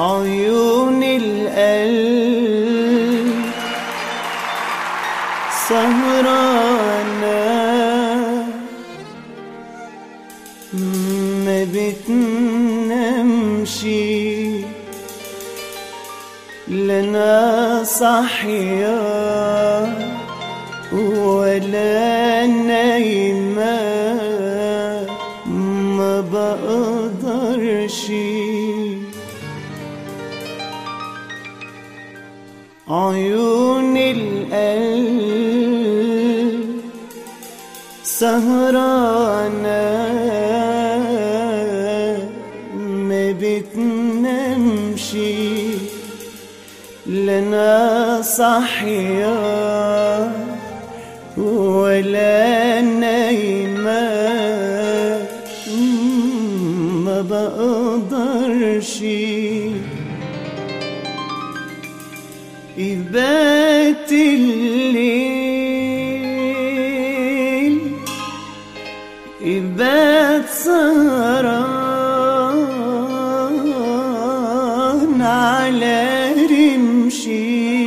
عيون القلب سهرانة ما بتنامشي لنا صحية ولا نايمة ما بقدرش عيون القلب سهرانة ما بتنامشي لنا صحية ولا نايمة ما بقدرش يبات الليل يبات سهران على رمشي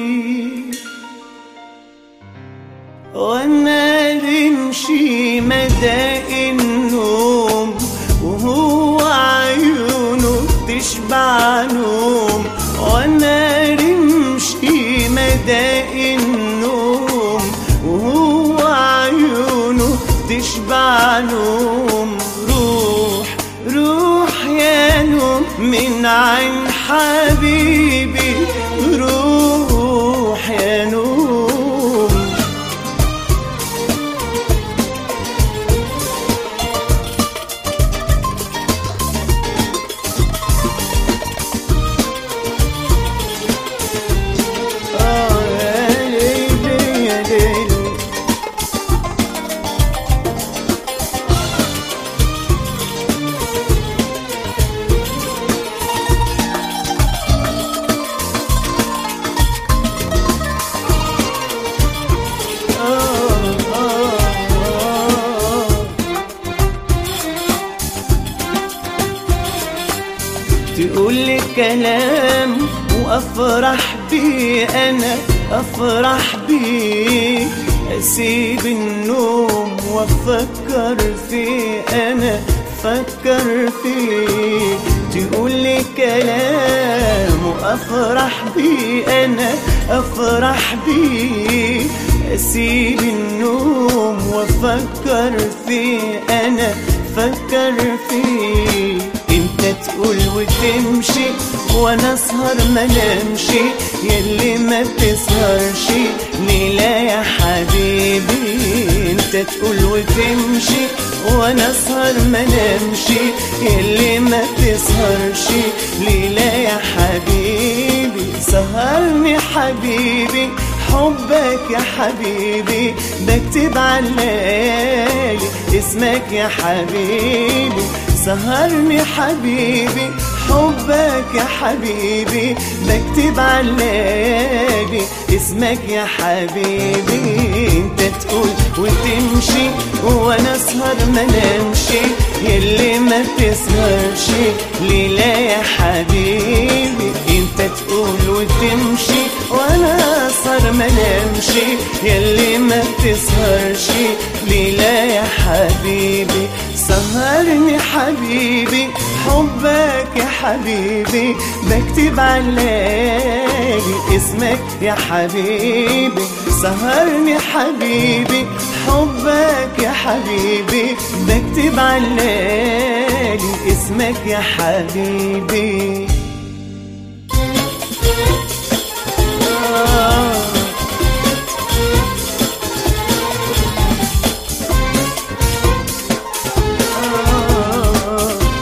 وانا رمشي مدى النوم وهو عيونه تشبع نوم وانا رمشي مدى النوم وهو عيونه تشبع نوم روح روح يا نوم من عين حبيبي روح يا نوم آه يا ليلي يا ليلي آه آه آه تقول لي كلام وافرح بيه انا افرح بيه اسيب النوم وافكر فيه انا فكر فيه تقول لي كلام وافرح بيه انا افرح بيه اسيب النوم وافكر فيه انا فكر فيه انت تقول وتمشي وانا اسهر ما نمشي يلي ما بتسهرش ليلة يا حبيبي انت تقول وتمشي وانا اسهر ما نمشي يلي ما بتسهرش ليلة يا حبيبي سهرني حبيبي حبك يا حبيبي بكتب على الليالي اسمك يا حبيبي سهرني حبيبي حبك يا حبيبي بكتب على الليالي اسمك يا حبيبي انت تقول وتمشي وانا اسهر ما نمشي يلي ما بتسهرش ليلة يا حبيبي انت تقول وتمشي وانا اسهر ما نمشي يلي ما بتسهرش ليلة يا حبيبي سهرني حبيبي حبك يا حبيبي بكتب على الليالي اسمك يا حبيبي سهرني حبيبي حبك يا حبيبي بكتب على الليالي اسمك يا حبيبي آه آه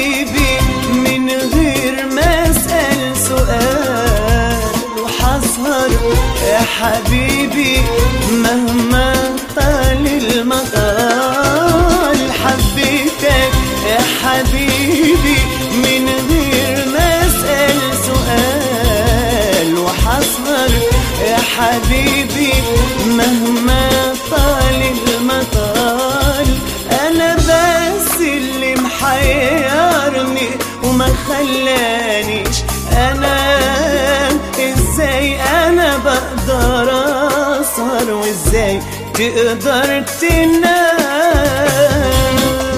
حبيبي من غير ما اسال سؤال وحسهر واسهر يا حبيبي مهما طال المطال حبيتك يا حبيبي من غير ما اسال سؤال وحسهر يا حبيبي مهما طال المطال انا بس اللي محيرني وما خلانيش انا ازاي انا بقدر اسهر وازاي تقدر تنام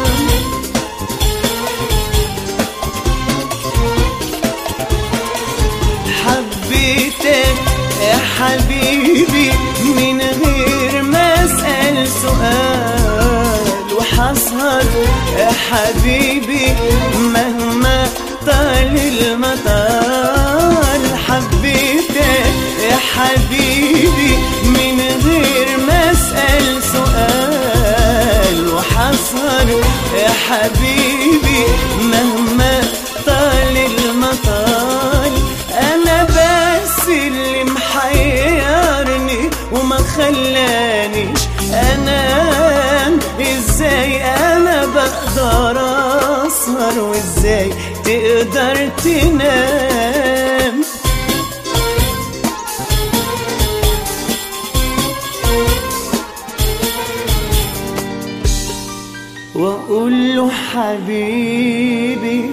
حبيتك يا حبيبي من غير ما اسال سؤال وحسهر يا حبيبي مهما طال المطال حبيتك يا حبيبي من غير ما اسال سؤال وحسهر يا حبيبي مهما طال المطال انا بس اللي محيرني وما خلانيش انام ازاي انا بقدر اسهر وازاي تقدر تنام واقول له حبيبي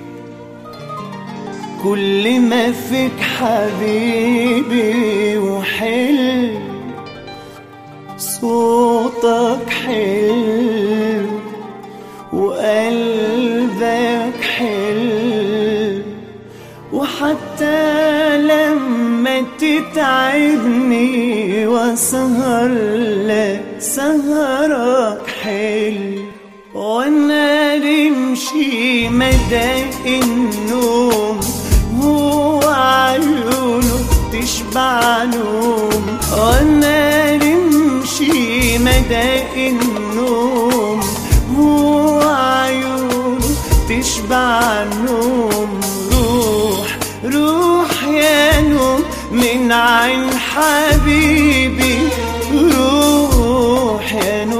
كل ما فيك حبيبي وحلو صوتك حلو وقلبك حلو وحتى لما تتعبني واسهر لك سهرك حلو وانا رمشي مدى النوم هو عيونه تشبع نوم وانا رمشي مدى النوم هو عيونه تشبع نوم روح روح يا نوم من عين حبيبي روح يا نوم